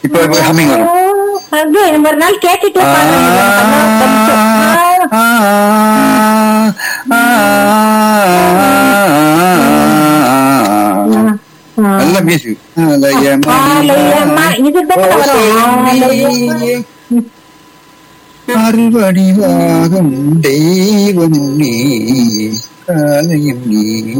இப்ப ஹம்மிங் வரும் அது ஒரு நாள் கேட்டுட்டு ஆ, ஆ, ஆ, நல்ல மியூசிக் இதுதான் வரும் அருவடிவாகும் தெய்வம் நீ காலையும் நீ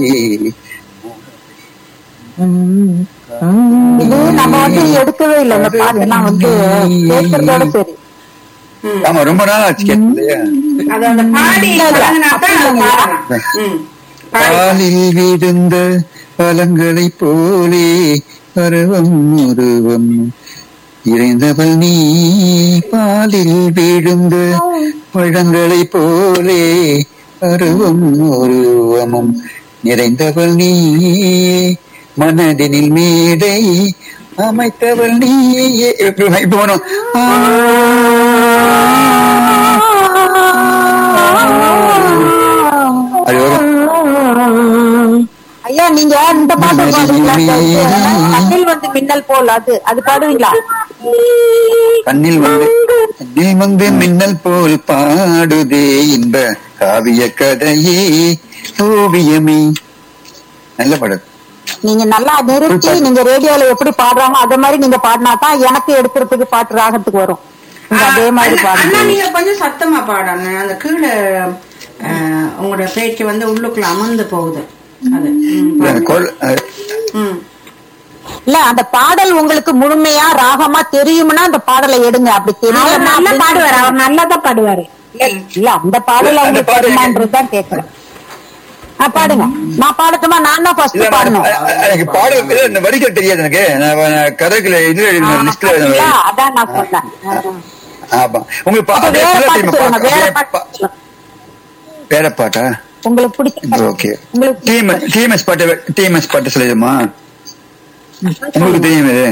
இது நம்ம வந்து எடுக்கவே இல்லை இந்த பாட்டெல்லாம் வந்து கேட்கறதோட சரி ம். ஆமா ரொம்ப நாள் ஆச்சு கேட்டு இல்லையா அது அந்த பாடி பழகுனாதான் அது பாடலாம். ம். பாடி. பாலில் விழுந்த பழங்களைப் போலே பருவம் உருவம் இறைந்தவள் நீ பாலில் விழுந்த பழங்களைப் போலே பருவம் உருவமும் நிறைந்தவள் நீ மனதினில் மேடை அமைத்தவள் நீ இப்ப இப்ப வரும் அது வரும் ஐயா நீங்க இந்த பாட்டு பாடுவீங்களா கண்ணில் வந்து மின்னல் போல் அது அது பாடுவீங்களா கண்ணில் வந்து கண்ணில் வந்து மின்னல் போல் பாடுதே இன்ப காவிய கதையே ஓவியமே நல்ல படம் நீங்க நல்லா நிறுத்தி நீங்க ரேடியோல எப்படி பாடுறாங்க அதே மாதிரி நீங்க பாடினா தான் எனக்கு எடுக்கிறதுக்கு பாட்டு ராகத்துக்கு வரும் நீங்க அதே மாதிரி அண்ணா, அண்ணா பாடுங்க நீங்க கொஞ்சம் சத்தமா பாடணும் அந்த கீழே அஹ், உங்களோட பேச்சு வந்து உள்ளுக்குள்ள அமர்ந்து போகுது அது ம், பாருங்க. கொள்- அஹ், ம். இல்ல அந்த பாடல் உங்களுக்கு முழுமையா ராகமா தெரியும்னா அந்த பாடலை எடுங்க அப்படி அவர் தெரியல நல்லா பாடுவாரு அவர் நல்லா தான் பாடுவாரு இல்ல அந்த பாடல் அந்த உங்களுக்கு பாடல் தெரியுமான்றதுதான் கேக்குறேன் ஆ, பாடுங்க நான் பாடட்டுமா நான் தான் ஃபர்ஸ்ட் இல்ல, நான்- பாடணும் அஹ், எனக்கு பாடு இல்ல, இந்த வரிகள் தெரியாது எனக்கு நான் நான் கதைக்குள்ள இதுல லிஸ்ட்ல அப்படியா? அதான் நான் சொன்னேன் ஆமா உங்களுக்கு பா- அப்ப அப்படியே வேற full ஆ பாட்டு தெரியுமா? சொல்லுங்க வேற அப்படியே பாட்டு பா- சொல்லுங்க. வேற பாட்டா உங்களுக்கு பிடிச்ச ஓகே உங்களுக்கு டிஎம் டிஎம்எஸ் பாட்டு டிஎம்எஸ் பாட்டு சொல்லிடுமா உங்களுக்கு தெரியும் இது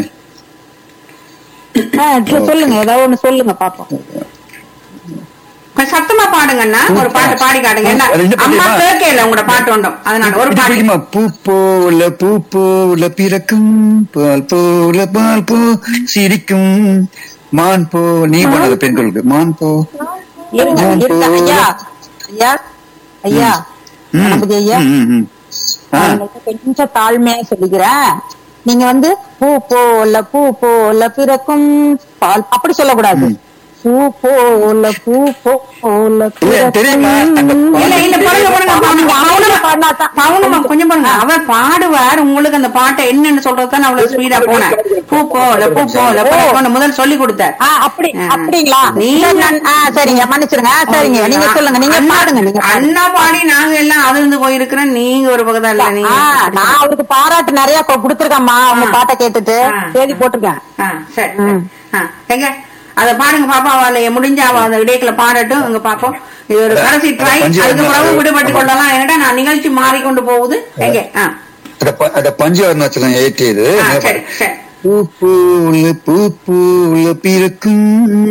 ஆ, சரி, சொல்லுங்க ஏதாவது ஒண்ணு சொல்லுங்க பாப்போம் கொஞ்சம் சத்தமா பாடுங்கண்ணா ஒரு பாட்டு பாடி காட்டுங்க என்ன அது என்ன அம்மா தெரியுமா? கேட்கல உங்களோட பாட்டு உண்டும் அதனால ஒரு இது பாட்டு பிடிக்குமா பூ போல பூ போல பிறக்கும் பால் போல பால் போ சிரிக்கும் மான் போ நீ பண்ணது பெண்களுக்கு மான் போ இருங்க இருங்க ஐயா ஐயா ஐயா ம், கணபதி ஐயா ம், ம், ம். ஆ, நான் உங்களுக்கு கொஞ்சம் தாழ்மையா சொல்லிக்கிறேன் நீங்க வந்து பூ போல பூ போல பிறக்கும் பால் அப்படி சொல்லக்கூடாது பூ போல பூ போல இல்ல, தெரியுமா? அந்த பிறக்கும் இல்ல இல்ல பாருங்க பாருங்க நீங்க அமைதியா பாடினா தான். பவுனமா கொஞ்சம் பாருங்க அவர் பாடுவார் உங்களுக்கு அந்த பாட்டை என்னன்னு சொல்றதுதான் அவ்வளவு ஸ்பீடா போனேன் பூ போல பூ போல போல முதல் சொல்லி கொடுத்தார் ஆ, அப்படி அப்படிங்களா நீங்க- சரி, நான்- ஆ, சரிங்க மன்னிச்சிருங்க ஆ, சரிங்க நீங்க சொல்லுங்க நீங்க அண்ணா- பாடுங்க நீங்க பாடுங்க. அண்ணா பாடி நாங்க எல்லாம் அதிர்ந்து போயிருக்கிறோம் நீங்க ஒரு பக்கம் இல்ல ஆ, நீங்க நான் அவருக்கு பாராட்டு நிறைய கொ- கொடுத்திருக்கேன்மா உங்க ஆ. பாட்டை கேட்டுட்டு ஆ. தேதி போட்டிருக்கேன் ஆ, சரி சரி. ஆ, எங்க அத பாடுங்க பாப்பா அவளை முடிஞ்ச அவ அந்த இடைக்குள்ள பாடட்டும் இங்க பாப்போம் இது ஒரு கடைசி ட்ரை பஞ்சு அதுக்கு வர்ணம். பிறகு விடுபட்டு கொள்ளலாம் என்னடா நான் நிகழ்ச்சி மாறிக்கொண்டு போகுது எங்க ஆ, அத ப- அத பஞ்சவர்ணத்துல ஏற்றியது ஆ, சரி சரி பூ போல பூ போல பிறக்கும்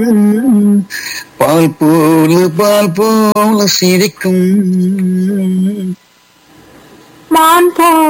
பால் போல பால் போல சிரிக்கும் மான் போ